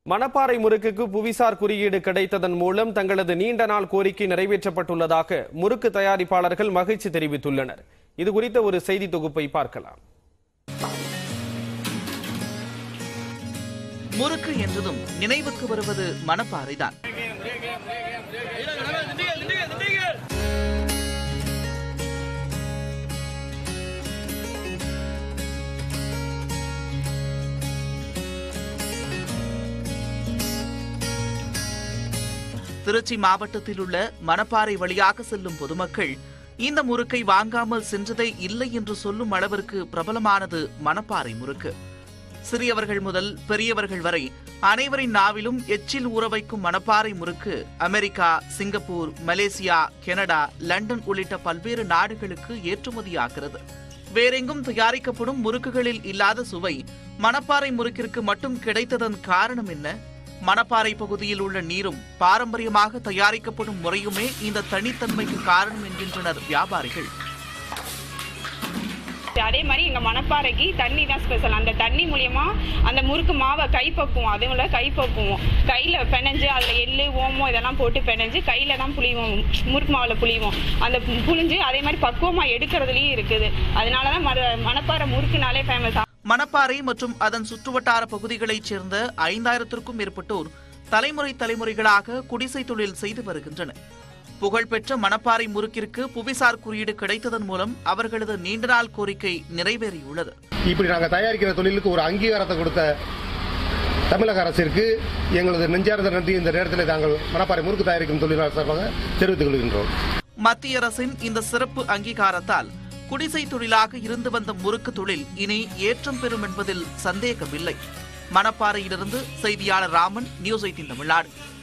மணப்பாறை முறுக்குக்கு புவிசார் குறியீடு கிடைத்ததன் மூலம் தங்களது நீண்ட நாள் கோரிக்கை நிறைவேற்றப்பட்டுள்ளதாக முறுக்கு தயாரிப்பாளர்கள் மகிழ்ச்சி தெரிவித்துள்ளனர் இது குறித்த ஒரு செய்தி தொகுப்பை பார்க்கலாம் முறுக்கு என்றதும் நினைவுக்கு வருவது மணப்பாறைதான் திருச்சி மாவட்டத்தில் உள்ள மணப்பாறை வழியாக செல்லும் பொதுமக்கள் இந்த முறுக்கை வாங்காமல் சென்றதே இல்லை என்று சொல்லும் அளவிற்கு பிரபலமானது மணப்பாறை முறுக்கு சிறியவர்கள் முதல் பெரியவர்கள் வரை அனைவரின் நாவிலும் எச்சில் ஊற வைக்கும் Manapparai murukku America Singapore Malaysia Canada London உள்ளிட்ட பல்வேறு நாடுகளுக்கு ஏற்றுமதியாகிறது வேறெங்கும் தயாரிக்கப்படும் முறுக்குகளில் இல்லாத சுவை மணப்பாறை முறுக்கிற்கு மட்டும் கிடைத்ததன் காரணம் என்ன மணப்பாறை பகுதியில் உள்ள நீரும் பாரம்பரியமாக தயாரிக்கப்படும் முறையுமே இந்த தனித்தன்மைக்கு காரணம் என்கின்றனர் வியாபாரிகள் அதே மாதிரி எங்க மணப்பாறைக்கு தண்ணி தான் ஸ்பெஷல் அந்த தண்ணி மூலியமா அந்த முறுக்கு மாவை கைப்பக்குவோம் அதுங்கள கைப்பக்குவோம் கையில பிணைஞ்சு அதுல எள்ளு ஓமம் இதெல்லாம் போட்டு பிணைஞ்சு கையில தான் புளிவோம் முறுக்கு மாவுல புளிவோம் அந்த பு- புளிஞ்சு அதே மாதிரி பக்குவமா எடுக்கிறதுலயும் இருக்குது அதனாலதான் மர- மணப்பாறை முறுக்குனாலே ஃபேமஸ் மணப்பாறை மற்றும் அதன் சுற்றுவட்டார பகுதிகளைச் சேர்ந்த ஐந்தாயிரத்திற்கும் மேற்பட்டோர் தலைமுறை தலைமுறைகளாக குடிசை தொழில் செய்து வருகின்றனர் புகழ்பெற்ற மணப்பாறை முறுக்கிற்கு புவிசார் குறியீடு கிடைத்ததன் மூலம் அவர்களது நீண்ட நாள் கோரிக்கை நிறைவேறியுள்ளது இப்படி நாங்கள் தயாரிக்கிற தொழிலுக்கு ஒரு அங்கீகாரத்தை கொடுத்த தமிழக அரசிற்கு எங்களது நெஞ்சார்ந்த நன்றி இந்த நேரத்தில் தாங்கள் மணப்பாறை முறுக்கு தயாரிக்கும் தொழிலாளர் சார்பாக தெரிவித்துக் கொள்கின்றோம் மத்திய அரசின் இந்த சிறப்பு அங்கீகாரத்தால் குடிசை தொழிலாக இருந்து வந்த முறுக்கு தொழில் இனி ஏற்றம் பெறும் என்பதில் சந்தேகமில்லை மணப்பாறையிலிருந்து செய்தியாளர் ராமன் நியூஸ் எயிட்டின் தமிழ்நாடு